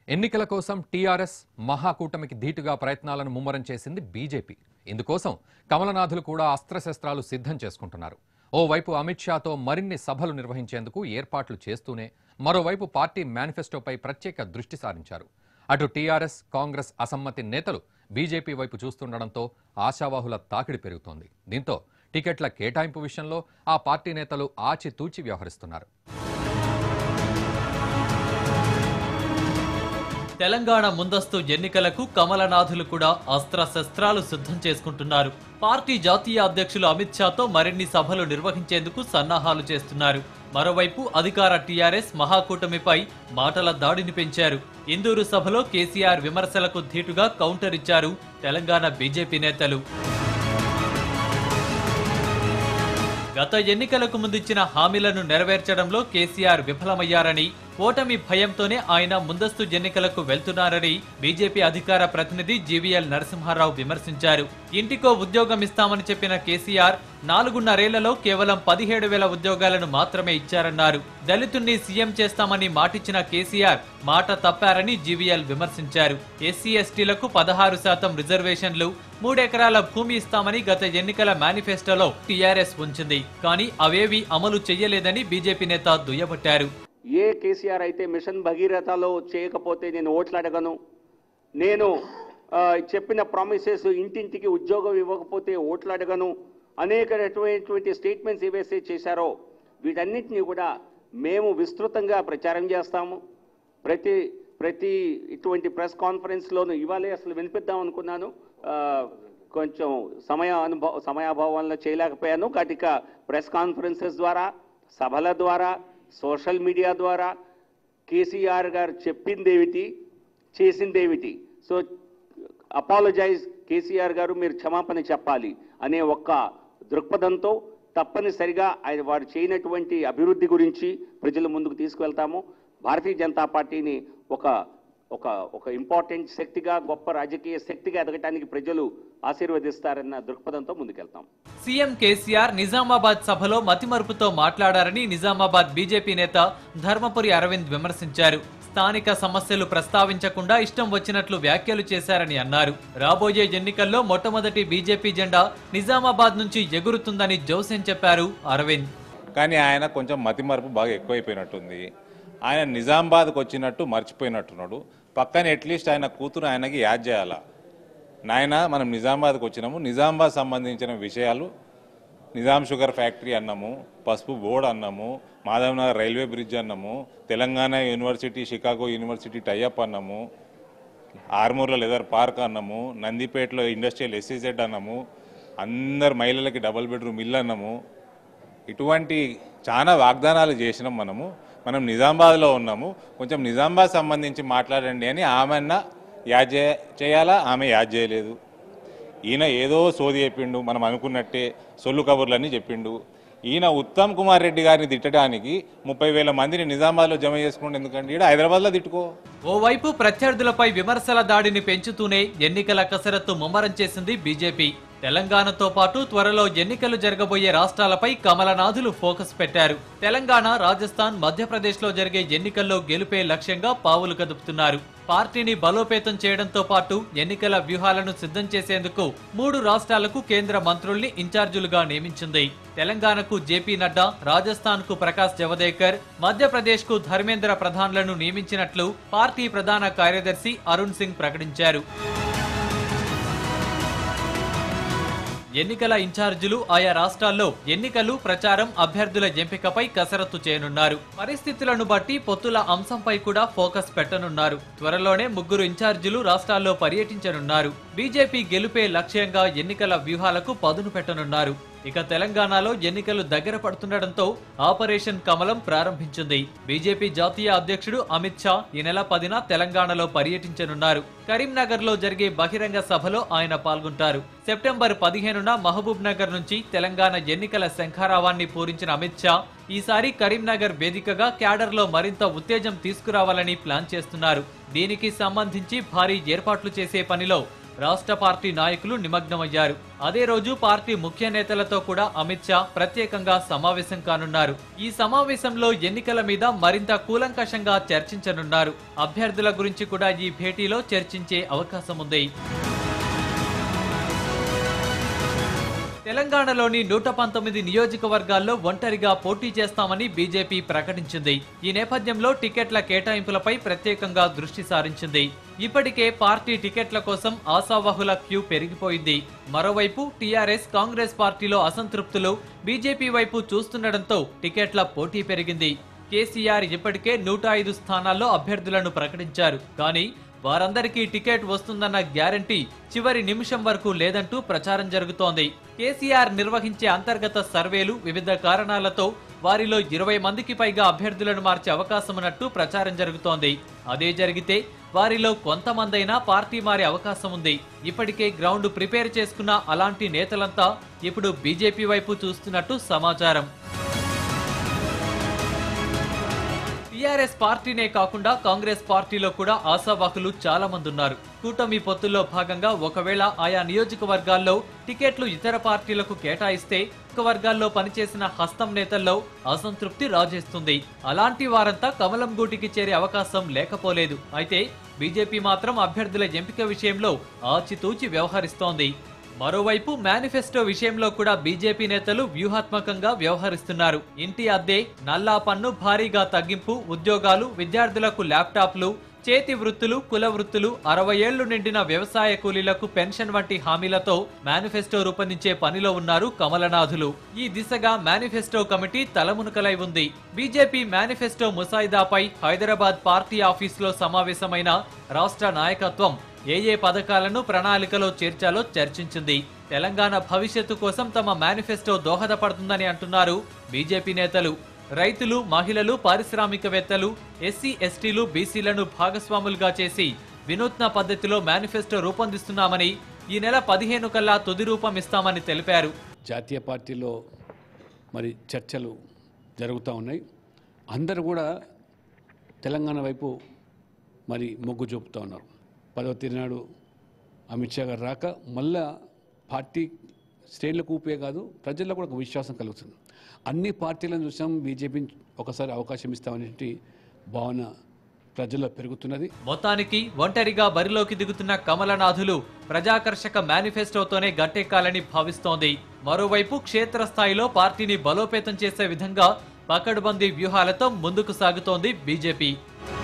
ఎన్నికల కోసం టీఆర్ఎస్ మహాకూటమికి ధీటుగా ప్రయత్నాలను ముమ్మరం చేసింది బీజేపీ ఇందుకోసం కమలనాథులు కూడా అస్త్రశస్త్రాలు సిద్ధం చేసుకుంటున్నారు ఓవైపు అమిత్ షాతో మరిన్ని సభలు నిర్వహించేందుకు ఏర్పాట్లు చేస్తూనే మరోవైపు పార్టీ మేనిఫెస్టోపై ప్రత్యేక దృష్టి సారించారు అటు టీఆర్ఎస్ కాంగ్రెస్ అసమ్మతి నేతలు బీజేపీ వైపు చూస్తుండడంతో ఆశావాహుల తాకిడి పెరుగుతోంది దీంతో టికెట్ల కేటాయింపు విషయంలో ఆ పార్టీ నేతలు ఆచితూచి వ్యవహరిస్తున్నారు తెలంగాణ ముందస్తు ఎన్నికలకు కమలనాథులు కూడా అస్త్రశస్త్రాలు సిద్ధం చేసుకుంటున్నారు పార్టీ జాతీయ అధ్యక్షులు అమిత్ షాతో మరిన్ని సభలు నిర్వహించేందుకు సన్నాహాలు చేస్తున్నారు మరోవైపు అధికార టీఆర్ఎస్ మహాకూటమిపై మాటల దాడిని పెంచారు ఇందూరు సభలో కేసీఆర్ విమర్శలకు ధీటుగా కౌంటర్ ఇచ్చారు తెలంగాణ బీజేపీ నేతలు గత ఎన్నికలకు ముందిచ్చిన హామీలను నెరవేర్చడంలో కేసీఆర్ విఫలమయ్యారని ఓటమి భయంతోనే ఆయన ముందస్తు ఎన్నికలకు వెళ్తున్నారని బీజేపీ అధికార ప్రతినిధి జీవీఎల్ నరసింహారావు విమర్శించారు ఇంటికో ఉద్యోగం ఇస్తామని చెప్పిన కేసీఆర్ నాలుగున్నరేళ్లలో కేవలం పదిహేడు వేల ఉద్యోగాలను మాత్రమే ఇచ్చారన్నారు దళితుణ్ణి సీఎం చేస్తామని మాటిచ్చిన కేసీఆర్ మాట తప్పారని జీవీఎల్ విమర్శించారు ఎస్సీ ఎస్టీలకు పదహారు శాతం రిజర్వేషన్లు మూడెకరాల భూమి ఇస్తామని గత ఎన్నికల మేనిఫెస్టోలో టీఆర్ఎస్ ఉంచింది కానీ అవేవి అమలు చెయ్యలేదని బీజేపీ నేత దుయ్యబట్టారు ఏ కేసీఆర్ అయితే మిషన్ భగీరథలో చేయకపోతే నేను ఓట్లు అడగను నేను ఆ, చెప్పిన ప్రామిసెస్ ఇంటింటికి ఉద్యోగం ఇవ్వకపోతే ఓట్లు అడగను అనేకటువంటి స్టేట్మెంట్స్ ఏవైతే చేశారో వీటన్నిటిని కూడా మేము విస్తృతంగా ప్రచారం చేస్తాము ప్రతి ప్రతి ఇటువంటి ప్రెస్ కాన్ఫరెన్స్లోనూ ఇవాళే అసలు వినిపిద్దాం అనుకున్నాను ఆ, కొంచెం సమయ అనుభవ సమయాభావం వల్ల చేయలేకపోయాను కటిక ప్రెస్ కాన్ఫరెన్సెస్ ద్వారా సభల ద్వారా సోషల్ మీడియా ద్వారా కేసీఆర్ గారు చెప్పిందేమిటి చేసిందేమిటి సో అపాలజైజ్ కేసీఆర్ గారు మీరు క్షమాపణ చెప్పాలి అనే ఒక్క దృక్పథంతో తప్పనిసరిగా ఆయన వారు చేయనటువంటి అభివృద్ధి గురించి ప్రజల ముందుకు తీసుకువెళ్తాము భారతీయ జనతా పార్టీని ఒక ఒక ఒక ఇంపార్టెంట్ శక్తిగా గొప్ప రాజకీయ శక్తిగా ఎదగటానికి ప్రజలు ఆశీర్వదిస్తారన్న దృక్పథంతో ముందుకెళ్తాం సీఎం కేసీఆర్ నిజామాబాద్ సభలో మతిమరుపుతో మాట్లాడారని నిజామాబాద్ బీజేపీ నేత ధర్మపురి అరవింద్ విమర్శించారు స్థానిక సమస్యలు ప్రస్తావించకుండా ఇష్టం వచ్చినట్లు వ్యాఖ్యలు చేశారని అన్నారు రాబోయే ఎన్నికల్లో మొట్టమొదటి బీజేపీ జెండా నిజామాబాద్ నుంచి ఎగురుతుందని జోసెన్ చెప్పారు అరవింద్ కానీ ఆయన కొంచెం మతిమరుపు బాగా ఎక్కువైపోయినట్టుంది ఆయన నిజామాబాద్కి వచ్చినట్టు మర్చిపోయినట్టున్నాడు పక్కన అట్లీస్ట్ ఆయన కూతురు ఆయనకి యాద్ చేయాలా నాయన మనం నిజామాబాద్కి వచ్చినాము నిజామాబాద్ సంబంధించిన విషయాలు నిజాం షుగర్ ఫ్యాక్టరీ అన్నాము పసుపు బోర్డు అన్నాము మాధవనగర్ రైల్వే బ్రిడ్జ్ అన్నాము Telangana university Chicago university tie up అన్నాము ఆర్మూర్లో లెదర్ పార్క్ అన్నాము నందిపేటలో ఇండస్ట్రియల్ ఎస్సీజెడ్ అన్నాము అందరు మహిళలకి డబుల్ బెడ్రూమ్ ఇల్లు అన్నాము ఇటువంటి చాలా వాగ్దానాలు చేసినాం మనము మనం నిజామాబాద్లో ఉన్నాము కొంచెం నిజామాబాద్ సంబంధించి మాట్లాడండి అని ఆమెన్న యాద్ చే చేయాలా ఆమె యాద్ చేయలేదు ఈయన ఏదో సోది చెప్పిండు మనం అనుకున్నట్టే సొల్లు కబుర్లన్నీ చెప్పిండు ఈయన ఉత్తమ్ కుమార్ రెడ్డి గారిని తిట్టడానికి ముప్పై వేల మందిని నిజామాబాద్లో జమ చేసుకుంటే ఎందుకంటే ఈడ హైదరాబాద్లో తిట్టుకో ఓవైపు ప్రత్యర్థులపై విమర్శల దాడిని పెంచుతూనే ఎన్నికల కసరత్తు ముమ్మరం చేసింది బీజేపీ తెలంగాణతో పాటు త్వరలో ఎన్నికలు జరగబోయే రాష్ట్రాలపై కమలనాథులు ఫోకస్ పెట్టారు తెలంగాణ రాజస్థాన్ మధ్యప్రదేశ్లో జరిగే ఎన్నికల్లో గెలుపే లక్ష్యంగా పావులు కదుపుతున్నారు పార్టీని బలోపేతం చేయడంతో పాటు ఎన్నికల వ్యూహాలను సిద్ధం చేసేందుకు మూడు రాష్ట్రాలకు కేంద్ర మంత్రుల్ని ఇన్ఛార్జీలుగా నియమించింది తెలంగాణకు జేపీ నడ్డా రాజస్థాన్ కు ప్రకాష్ జవదేకర్ మధ్యప్రదేశ్ కు ధర్మేంద్ర ప్రధాన్లను నియమించినట్లు పార్టీ ప్రధాన కార్యదర్శి అరుణ్ సింగ్ ప్రకటించారు ఎన్నికల ఇన్ఛార్జీలు ఆయా రాష్ట్రాల్లో ఎన్నికలు ప్రచారం అభ్యర్థుల ఎంపికపై కసరత్తు చేయనున్నారు పరిస్థితులను బట్టి పొత్తుల అంశంపై కూడా ఫోకస్ పెట్టనున్నారు త్వరలోనే ముగ్గురు ఇన్ఛార్జీలు రాష్ట్రాల్లో పర్యటించనున్నారు బీజేపీ గెలుపే లక్ష్యంగా ఎన్నికల వ్యూహాలకు పదును పెట్టనున్నారు ఇక తెలంగాణలో ఎన్నికలు దగ్గర పడుతుండటంతో ఆపరేషన్ కమలం ప్రారంభించింది బీజేపీ జాతీయ అధ్యక్షుడు అమిత్ షా ఈ నెల పదిన తెలంగాణలో పర్యటించనున్నారు కరీంనగర్ లో జరిగే బహిరంగ సభలో ఆయన పాల్గొంటారు సెప్టెంబర్ పదిహేనున మహబూబ్ నగర్ నుంచి తెలంగాణ ఎన్నికల శంఖారావాన్ని పూరించిన అమిత్ షా ఈసారి కరీంనగర్ వేదికగా క్యాడర్లో మరింత ఉత్తేజం తీసుకురావాలని ప్లాన్ చేస్తున్నారు దీనికి సంబంధించి భారీ ఏర్పాట్లు చేసే పనిలో రాష్ట్ర పార్టీ నాయకులు నిమగ్నమయ్యారు అదే రోజు పార్టీ ముఖ్య నేతలతో కూడా అమిత్ షా ప్రత్యేకంగా సమావేశం కానున్నారు ఈ సమావేశంలో ఎన్నికల మీద మరింత కూలంకషంగా చర్చించనున్నారు అభ్యర్థుల గురించి కూడా ఈ భేటీలో చర్చించే అవకాశం ఉంది తెలంగాణలోని నూట పంతొమ్మిది నియోజకవర్గాల్లో ఒంటరిగా పోటీ చేస్తామని బీజేపీ ప్రకటించింది ఈ నేపథ్యంలో టికెట్ల కేటాయింపులపై ప్రత్యేకంగా దృష్టి సారించింది ఇప్పటికే పార్టీ టికెట్ల కోసం ఆశావహుల క్యూ పెరిగిపోయింది మరోవైపు టీఆర్ఎస్ కాంగ్రెస్ పార్టీలో అసంతృప్తులు బీజేపీ వైపు చూస్తుండటంతో టికెట్ల పోటీ పెరిగింది కేసీఆర్ ఇప్పటికే నూట ఐదు స్థానాల్లో అభ్యర్థులను ప్రకటించారు కానీ వారందరికీ టికెట్ వస్తుందన్న గ్యారంటీ చివరి నిమిషం వరకు లేదంటూ ప్రచారం జరుగుతోంది కేసీఆర్ నిర్వహించే అంతర్గత సర్వేలు వివిధ కారణాలతో వారిలో ఇరవై మందికి పైగా అభ్యర్థులను మార్చే అవకాశం ఉన్నట్టు ప్రచారం జరుగుతోంది అదే జరిగితే వారిలో కొంతమందైనా పార్టీ మారే అవకాశం ఉంది ఇప్పటికే గ్రౌండ్ ప్రిపేర్ చేసుకున్న అలాంటి నేతలంతా ఇప్పుడు బీజేపీ వైపు చూస్తున్నట్టు సమాచారం టీఆర్ఎస్ పార్టీనే కాకుండా కాంగ్రెస్ పార్టీలో కూడా ఆశావాకులు చాలా మంది ఉన్నారు కూటమి పొత్తుల్లో భాగంగా ఒకవేళ ఆయా నియోజకవర్గాల్లో టికెట్లు ఇతర పార్టీలకు కేటాయిస్తే ఒక వర్గాల్లో పనిచేసిన హస్తం నేతల్లో అసంతృప్తి రాజేస్తుంది అలాంటి వారంతా కమలం గూటికి చేరే అవకాశం లేకపోలేదు అయితే బీజేపీ మాత్రం అభ్యర్థుల ఎంపిక విషయంలో ఆచితూచి వ్యవహరిస్తోంది మరోవైపు మేనిఫెస్టో విషయంలో కూడా బీజేపీ నేతలు వ్యూహాత్మకంగా వ్యవహరిస్తున్నారు ఇంటి అద్దె నల్లా పన్ను భారీగా తగ్గింపు ఉద్యోగాలు విద్యార్థులకు ల్యాప్టాప్లు చేతి వృత్తులు కుల వృత్తులు అరవై ఏళ్లు నిండిన వ్యవసాయ కూలీలకు పెన్షన్ వంటి హామీలతో మేనిఫెస్టో రూపొందించే పనిలో ఉన్నారు కమలనాథులు ఈ దిశగా మేనిఫెస్టో కమిటీ తలమునకలై ఉంది బీజేపీ మేనిఫెస్టో ముసాయిదాపై హైదరాబాద్ పార్టీ ఆఫీసులో సమావేశమైన రాష్ట్ర నాయకత్వం ఏ ఏ పథకాలను ప్రణాళికలో చేర్చాలో చర్చించింది తెలంగాణ భవిష్యత్తు కోసం తమ మేనిఫెస్టో దోహదపడుతుందని అంటున్నారు బీజేపీ నేతలు రైతులు మహిళలు పారిశ్రామికవేత్తలు ఎస్సీ ఎస్టీలు బీసీలను భాగస్వాములుగా చేసి వినూత్న పద్ధతిలో మేనిఫెస్టో రూపొందిస్తున్నామని ఈ నెల పదిహేను కల్లా తుది రూపం ఇస్తామని తెలిపారు జాతీయ పార్టీలో మరి చర్చలు జరుగుతూ ఉన్నాయి అందరూ కూడా తెలంగాణ వైపు మరి మొగ్గు చూపుతూ ఉన్నారు పదవ తిరునాడు అమిత్ షా గారు రాక మళ్ళా పార్టీ శ్రేణులకు ఊపే కాదు ప్రజల్లో కూడా ఒక విశ్వాసం కలుగుతుంది అన్ని పార్టీలను చూసాం బీజేపీని ఒకసారి అవకాశం ఇస్తామనేటి భావన ప్రజల్లో పెరుగుతున్నది మొత్తానికి ఒంటరిగా బరిలోకి దిగుతున్న కమలనాథులు ప్రజాకర్షక మేనిఫెస్టోతోనే గట్టెక్కాలని భావిస్తోంది మరోవైపు క్షేత్రస్థాయిలో పార్టీని బలోపేతం చేసే విధంగా పకడ్బందీ వ్యూహాలతో ముందుకు సాగుతోంది బీజేపీ